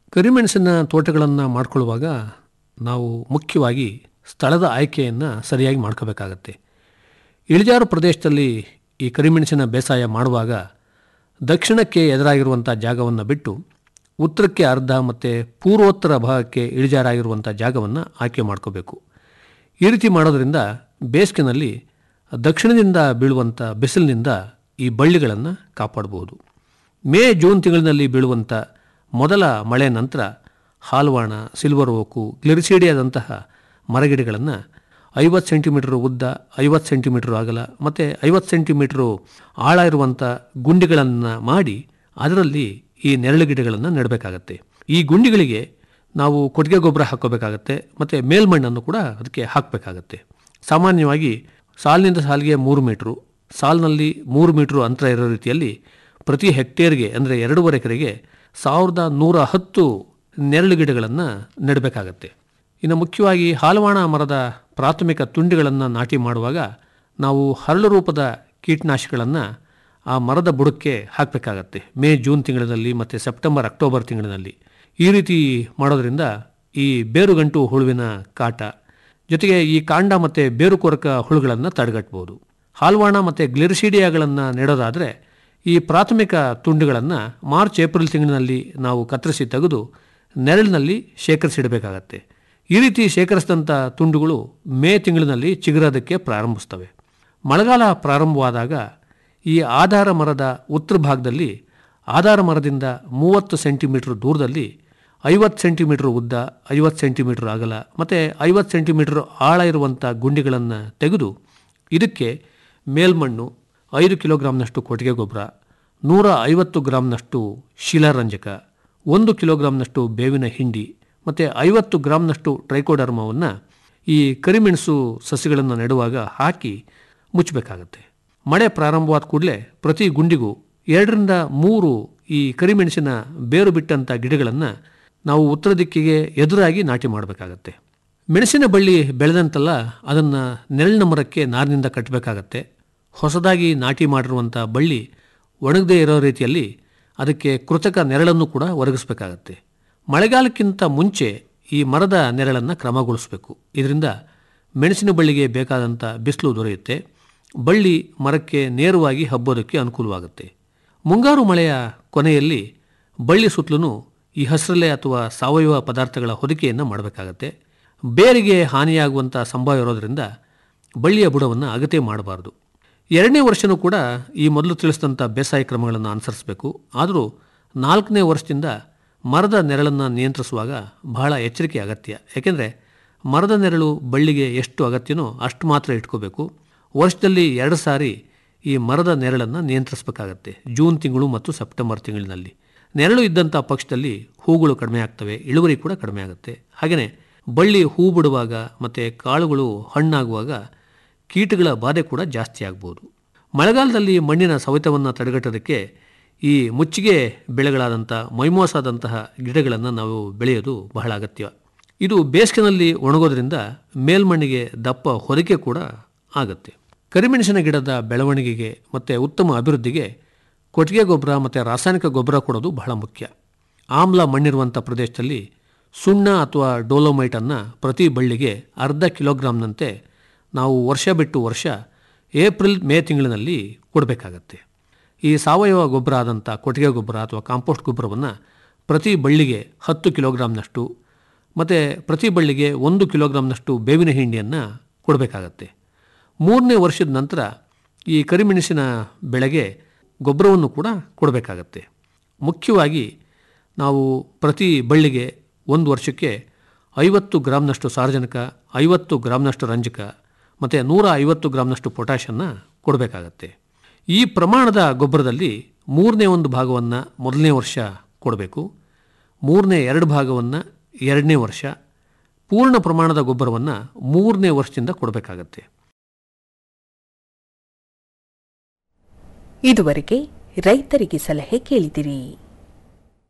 ಕರಿಮೆಣಸಿನ ತೋಟಗಳನ್ನು ಮಾಡ್ಕೊಳ್ಳುವಾಗ ನಾವು ಮುಖ್ಯವಾಗಿ ಸ್ಥಳದ ಆಯ್ಕೆಯನ್ನು ಸರಿಯಾಗಿ ಮಾಡ್ಕೋಬೇಕಾಗತ್ತೆ ಇಳಿಜಾರು ಪ್ರದೇಶದಲ್ಲಿ ಈ ಕರಿಮೆಣಸಿನ ಬೇಸಾಯ ಮಾಡುವಾಗ ದಕ್ಷಿಣಕ್ಕೆ ಎದುರಾಗಿರುವಂಥ ಜಾಗವನ್ನು ಬಿಟ್ಟು ಉತ್ತರಕ್ಕೆ ಅರ್ಧ ಮತ್ತು ಪೂರ್ವೋತ್ತರ ಭಾಗಕ್ಕೆ ಇಳಿಜಾರಾಗಿರುವಂಥ ಜಾಗವನ್ನು ಆಯ್ಕೆ ಮಾಡ್ಕೋಬೇಕು ಈ ರೀತಿ ಮಾಡೋದರಿಂದ ಬೇಸಿಗೆನಲ್ಲಿ ದಕ್ಷಿಣದಿಂದ ಬೀಳುವಂಥ ಬಿಸಿಲಿನಿಂದ ಈ ಬಳ್ಳಿಗಳನ್ನು ಕಾಪಾಡಬಹುದು ಮೇ ಜೂನ್ ತಿಂಗಳಿನಲ್ಲಿ ಬೀಳುವಂಥ ಮೊದಲ ಮಳೆ ನಂತರ ಹಾಲ್ವಾಣ ಸಿಲ್ವರ್ ಓಕು ಗ್ಲಿರಿಸೀಡಿಯಾದಂತಹ ಮರಗಿಡಗಳನ್ನು ಐವತ್ತು ಸೆಂಟಿಮೀಟರ್ ಉದ್ದ ಐವತ್ತು ಸೆಂಟಿಮೀಟರ್ ಅಗಲ ಮತ್ತು ಐವತ್ತು ಸೆಂಟಿಮೀಟರು ಆಳ ಇರುವಂಥ ಗುಂಡಿಗಳನ್ನು ಮಾಡಿ ಅದರಲ್ಲಿ ಈ ನೆರಳು ಗಿಡಗಳನ್ನು ನೆಡಬೇಕಾಗತ್ತೆ ಈ ಗುಂಡಿಗಳಿಗೆ ನಾವು ಕೊಟ್ಟಿಗೆ ಗೊಬ್ಬರ ಹಾಕೋಬೇಕಾಗತ್ತೆ ಮತ್ತು ಮೇಲ್ಮಣ್ಣನ್ನು ಕೂಡ ಅದಕ್ಕೆ ಹಾಕಬೇಕಾಗತ್ತೆ ಸಾಮಾನ್ಯವಾಗಿ ಸಾಲಿನಿಂದ ಸಾಲಿಗೆ ಮೂರು ಮೀಟ್ರು ಸಾಲಿನಲ್ಲಿ ಮೂರು ಮೀಟ್ರು ಅಂತರ ಇರೋ ರೀತಿಯಲ್ಲಿ ಪ್ರತಿ ಹೆಕ್ಟೇರ್ಗೆ ಅಂದರೆ ಎರಡೂವರೆ ಎಕರೆಗೆ ಸಾವಿರದ ನೂರ ಹತ್ತು ನೆರಳು ಗಿಡಗಳನ್ನು ನೆಡಬೇಕಾಗತ್ತೆ ಇನ್ನು ಮುಖ್ಯವಾಗಿ ಹಾಲವಾಣ ಮರದ ಪ್ರಾಥಮಿಕ ತುಂಡುಗಳನ್ನು ನಾಟಿ ಮಾಡುವಾಗ ನಾವು ಹರಳು ರೂಪದ ಕೀಟನಾಶಕಗಳನ್ನು ಆ ಮರದ ಬುಡಕ್ಕೆ ಹಾಕಬೇಕಾಗತ್ತೆ ಮೇ ಜೂನ್ ತಿಂಗಳಿನಲ್ಲಿ ಮತ್ತು ಸೆಪ್ಟೆಂಬರ್ ಅಕ್ಟೋಬರ್ ತಿಂಗಳಿನಲ್ಲಿ ಈ ರೀತಿ ಮಾಡೋದ್ರಿಂದ ಈ ಬೇರುಗಂಟು ಹುಳುವಿನ ಕಾಟ ಜೊತೆಗೆ ಈ ಕಾಂಡ ಮತ್ತು ಬೇರುಕೊರಕ ಹುಳುಗಳನ್ನು ತಡೆಗಟ್ಟಬಹುದು ಹಾಲ್ವಾಣ ಮತ್ತು ಗ್ಲಿರಿಸಿಡಿಯಾಗಳನ್ನು ನೆಡೋದಾದರೆ ಈ ಪ್ರಾಥಮಿಕ ತುಂಡುಗಳನ್ನು ಮಾರ್ಚ್ ಏಪ್ರಿಲ್ ತಿಂಗಳಿನಲ್ಲಿ ನಾವು ಕತ್ತರಿಸಿ ತೆಗೆದು ನೆರಳಿನಲ್ಲಿ ಶೇಖರಿಸಿಡಬೇಕಾಗತ್ತೆ ಈ ರೀತಿ ಶೇಖರಿಸಿದಂಥ ತುಂಡುಗಳು ಮೇ ತಿಂಗಳಿನಲ್ಲಿ ಚಿಗುರೋದಕ್ಕೆ ಪ್ರಾರಂಭಿಸ್ತವೆ ಮಳೆಗಾಲ ಪ್ರಾರಂಭವಾದಾಗ ಈ ಆಧಾರ ಮರದ ಉತ್ತರ ಭಾಗದಲ್ಲಿ ಆಧಾರ ಮರದಿಂದ ಮೂವತ್ತು ಸೆಂಟಿಮೀಟರ್ ದೂರದಲ್ಲಿ ಐವತ್ತು ಸೆಂಟಿಮೀಟರ್ ಉದ್ದ ಐವತ್ತು ಸೆಂಟಿಮೀಟರ್ ಅಗಲ ಮತ್ತು ಐವತ್ತು ಸೆಂಟಿಮೀಟರ್ ಆಳ ಇರುವಂಥ ಗುಂಡಿಗಳನ್ನು ತೆಗೆದು ಇದಕ್ಕೆ ಮೇಲ್ಮಣ್ಣು ಐದು ಕಿಲೋಗ್ರಾಮ್ನಷ್ಟು ಕೊಟ್ಟಿಗೆ ಗೊಬ್ಬರ ನೂರ ಐವತ್ತು ಗ್ರಾಮ್ನಷ್ಟು ಶಿಲಾರಂಜಕ ಒಂದು ಕಿಲೋಗ್ರಾಮ್ನಷ್ಟು ಬೇವಿನ ಹಿಂಡಿ ಮತ್ತು ಐವತ್ತು ಗ್ರಾಮ್ನಷ್ಟು ಟ್ರೈಕೋಡರ್ಮವನ್ನು ಈ ಕರಿಮೆಣಸು ಸಸಿಗಳನ್ನು ನೆಡುವಾಗ ಹಾಕಿ ಮುಚ್ಚಬೇಕಾಗತ್ತೆ ಮಳೆ ಪ್ರಾರಂಭವಾದ ಕೂಡಲೇ ಪ್ರತಿ ಗುಂಡಿಗೂ ಎರಡರಿಂದ ಮೂರು ಈ ಕರಿಮೆಣಸಿನ ಬೇರು ಬಿಟ್ಟಂಥ ಗಿಡಗಳನ್ನು ನಾವು ಉತ್ತರ ದಿಕ್ಕಿಗೆ ಎದುರಾಗಿ ನಾಟಿ ಮಾಡಬೇಕಾಗತ್ತೆ ಮೆಣಸಿನ ಬಳ್ಳಿ ಬೆಳೆದಂತಲ್ಲ ಅದನ್ನು ನೆರಳಿನ ಮರಕ್ಕೆ ನಾರಿನಿಂದ ಕಟ್ಟಬೇಕಾಗತ್ತೆ ಹೊಸದಾಗಿ ನಾಟಿ ಮಾಡಿರುವಂಥ ಬಳ್ಳಿ ಒಣಗದೇ ಇರೋ ರೀತಿಯಲ್ಲಿ ಅದಕ್ಕೆ ಕೃತಕ ನೆರಳನ್ನು ಕೂಡ ಒದಗಿಸಬೇಕಾಗತ್ತೆ ಮಳೆಗಾಲಕ್ಕಿಂತ ಮುಂಚೆ ಈ ಮರದ ನೆರಳನ್ನು ಕ್ರಮಗೊಳಿಸಬೇಕು ಇದರಿಂದ ಮೆಣಸಿನ ಬಳ್ಳಿಗೆ ಬೇಕಾದಂಥ ಬಿಸಿಲು ದೊರೆಯುತ್ತೆ ಬಳ್ಳಿ ಮರಕ್ಕೆ ನೇರವಾಗಿ ಹಬ್ಬೋದಕ್ಕೆ ಅನುಕೂಲವಾಗುತ್ತೆ ಮುಂಗಾರು ಮಳೆಯ ಕೊನೆಯಲ್ಲಿ ಬಳ್ಳಿ ಸುತ್ತಲೂ ಈ ಹಸಿರಲೆ ಅಥವಾ ಸಾವಯವ ಪದಾರ್ಥಗಳ ಹೊದಿಕೆಯನ್ನು ಮಾಡಬೇಕಾಗತ್ತೆ ಬೇರಿಗೆ ಹಾನಿಯಾಗುವಂಥ ಸಂಭವ ಇರೋದರಿಂದ ಬಳ್ಳಿಯ ಬುಡವನ್ನು ಅಗತ್ಯ ಮಾಡಬಾರ್ದು ಎರಡನೇ ವರ್ಷನೂ ಕೂಡ ಈ ಮೊದಲು ತಿಳಿಸಿದಂಥ ಬೇಸಾಯ ಕ್ರಮಗಳನ್ನು ಅನುಸರಿಸಬೇಕು ಆದರೂ ನಾಲ್ಕನೇ ವರ್ಷದಿಂದ ಮರದ ನೆರಳನ್ನು ನಿಯಂತ್ರಿಸುವಾಗ ಬಹಳ ಎಚ್ಚರಿಕೆ ಅಗತ್ಯ ಯಾಕೆಂದರೆ ಮರದ ನೆರಳು ಬಳ್ಳಿಗೆ ಎಷ್ಟು ಅಗತ್ಯನೋ ಅಷ್ಟು ಮಾತ್ರ ಇಟ್ಕೋಬೇಕು ವರ್ಷದಲ್ಲಿ ಎರಡು ಸಾರಿ ಈ ಮರದ ನೆರಳನ್ನು ನಿಯಂತ್ರಿಸಬೇಕಾಗತ್ತೆ ಜೂನ್ ತಿಂಗಳು ಮತ್ತು ಸೆಪ್ಟೆಂಬರ್ ತಿಂಗಳಿನಲ್ಲಿ ನೆರಳು ಇದ್ದಂಥ ಪಕ್ಷದಲ್ಲಿ ಹೂಗಳು ಕಡಿಮೆ ಆಗ್ತವೆ ಇಳುವರಿ ಕೂಡ ಕಡಿಮೆ ಆಗುತ್ತೆ ಹಾಗೆಯೇ ಬಳ್ಳಿ ಹೂ ಬಿಡುವಾಗ ಮತ್ತು ಕಾಳುಗಳು ಹಣ್ಣಾಗುವಾಗ ಕೀಟಗಳ ಬಾಧೆ ಕೂಡ ಜಾಸ್ತಿ ಆಗ್ಬೋದು ಮಳೆಗಾಲದಲ್ಲಿ ಮಣ್ಣಿನ ಸವೆತವನ್ನು ತಡೆಗಟ್ಟೋದಕ್ಕೆ ಈ ಮುಚ್ಚಿಗೆ ಬೆಳೆಗಳಾದಂಥ ಮೈಮೋಸಾದಂತಹ ಗಿಡಗಳನ್ನು ನಾವು ಬೆಳೆಯೋದು ಬಹಳ ಅಗತ್ಯ ಇದು ಬೇಸಿಗೆನಲ್ಲಿ ಒಣಗೋದ್ರಿಂದ ಮೇಲ್ಮಣ್ಣಿಗೆ ದಪ್ಪ ಹೊದಿಕೆ ಕೂಡ ಆಗುತ್ತೆ ಕರಿಮೆಣಸಿನ ಗಿಡದ ಬೆಳವಣಿಗೆಗೆ ಮತ್ತು ಉತ್ತಮ ಅಭಿವೃದ್ಧಿಗೆ ಕೊಟ್ಟಿಗೆ ಗೊಬ್ಬರ ಮತ್ತು ರಾಸಾಯನಿಕ ಗೊಬ್ಬರ ಕೊಡೋದು ಬಹಳ ಮುಖ್ಯ ಆಮ್ಲ ಮಣ್ಣಿರುವಂಥ ಪ್ರದೇಶದಲ್ಲಿ ಸುಣ್ಣ ಅಥವಾ ಡೋಲೋಮೈಟನ್ನು ಪ್ರತಿ ಬಳ್ಳಿಗೆ ಅರ್ಧ ಕಿಲೋಗ್ರಾಮ್ನಂತೆ ನಾವು ವರ್ಷ ಬಿಟ್ಟು ವರ್ಷ ಏಪ್ರಿಲ್ ಮೇ ತಿಂಗಳಿನಲ್ಲಿ ಕೊಡಬೇಕಾಗತ್ತೆ ಈ ಸಾವಯವ ಗೊಬ್ಬರ ಆದಂಥ ಕೊಟ್ಟಿಗೆ ಗೊಬ್ಬರ ಅಥವಾ ಕಾಂಪೋಸ್ಟ್ ಗೊಬ್ಬರವನ್ನು ಪ್ರತಿ ಬಳ್ಳಿಗೆ ಹತ್ತು ಕಿಲೋಗ್ರಾಮ್ನಷ್ಟು ಮತ್ತು ಪ್ರತಿ ಬಳ್ಳಿಗೆ ಒಂದು ಕಿಲೋಗ್ರಾಮ್ನಷ್ಟು ಬೇವಿನ ಹಿಂಡಿಯನ್ನು ಕೊಡಬೇಕಾಗತ್ತೆ ಮೂರನೇ ವರ್ಷದ ನಂತರ ಈ ಕರಿಮೆಣಸಿನ ಬೆಳೆಗೆ ಗೊಬ್ಬರವನ್ನು ಕೂಡ ಕೊಡಬೇಕಾಗತ್ತೆ ಮುಖ್ಯವಾಗಿ ನಾವು ಪ್ರತಿ ಬಳ್ಳಿಗೆ ಒಂದು ವರ್ಷಕ್ಕೆ ಐವತ್ತು ಗ್ರಾಮ್ನಷ್ಟು ಸಾರಜನಕ ಐವತ್ತು ಗ್ರಾಮ್ನಷ್ಟು ರಂಜಕ ಮತ್ತು ನೂರ ಐವತ್ತು ಗ್ರಾಮ್ನಷ್ಟು ಪೊಟ್ಯಾಷನ್ನು ಕೊಡಬೇಕಾಗತ್ತೆ ಈ ಪ್ರಮಾಣದ ಗೊಬ್ಬರದಲ್ಲಿ ಮೂರನೇ ಒಂದು ಭಾಗವನ್ನು ಮೊದಲನೇ ವರ್ಷ ಕೊಡಬೇಕು ಮೂರನೇ ಎರಡು ಭಾಗವನ್ನು ಎರಡನೇ ವರ್ಷ ಪೂರ್ಣ ಪ್ರಮಾಣದ ಗೊಬ್ಬರವನ್ನು ಮೂರನೇ ವರ್ಷದಿಂದ ಕೊಡಬೇಕಾಗತ್ತೆ ಇದುವರೆಗೆ ರೈತರಿಗೆ ಸಲಹೆ ಕೇಳಿದಿರಿ